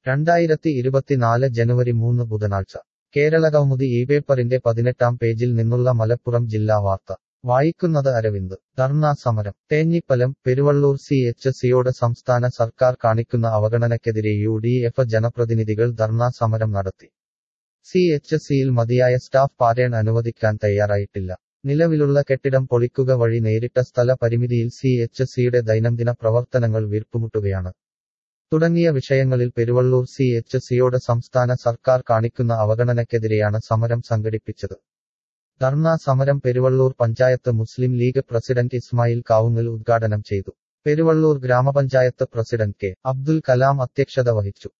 രണ്ടായിരത്തി ഇരുപത്തിനാല് ജനുവരി മൂന്ന് ബുധനാഴ്ച കേരളകൗമുദി ഈ പേപ്പറിന്റെ പതിനെട്ടാം പേജിൽ നിന്നുള്ള മലപ്പുറം ജില്ലാ വാർത്ത വായിക്കുന്നത് അരവിന്ദ് ധർണാ സമരം തേഞ്ഞിപ്പലം പെരുവള്ളൂർ സി എച്ച് സിയോട് സംസ്ഥാന സർക്കാർ കാണിക്കുന്ന അവഗണനയ്ക്കെതിരെ യു ഡി എഫ് ജനപ്രതിനിധികൾ ധർണാ സമരം നടത്തി സി എച്ച് സിയിൽ മതിയായ സ്റ്റാഫ് പാരേൺ അനുവദിക്കാൻ തയ്യാറായിട്ടില്ല നിലവിലുള്ള കെട്ടിടം പൊളിക്കുക വഴി നേരിട്ട സ്ഥല പരിമിതിയിൽ സി എച്ച് സിയുടെ ദൈനംദിന പ്രവർത്തനങ്ങൾ വീർപ്പുമുട്ടുകയാണ് തുടങ്ങിയ വിഷയങ്ങളിൽ പെരുവള്ളൂർ സി എച്ച് സിയോട് സംസ്ഥാന സർക്കാർ കാണിക്കുന്ന അവഗണനയ്ക്കെതിരെയാണ് സമരം സംഘടിപ്പിച്ചത് ധർണാ സമരം പെരുവള്ളൂർ പഞ്ചായത്ത് മുസ്ലിം ലീഗ് പ്രസിഡന്റ് ഇസ്മായിൽ കാവുങ്ങൽ ഉദ്ഘാടനം ചെയ്തു പെരുവള്ളൂർ ഗ്രാമപഞ്ചായത്ത് പ്രസിഡന്റ് കെ അബ്ദുൽ കലാം അധ്യക്ഷത വഹിച്ചു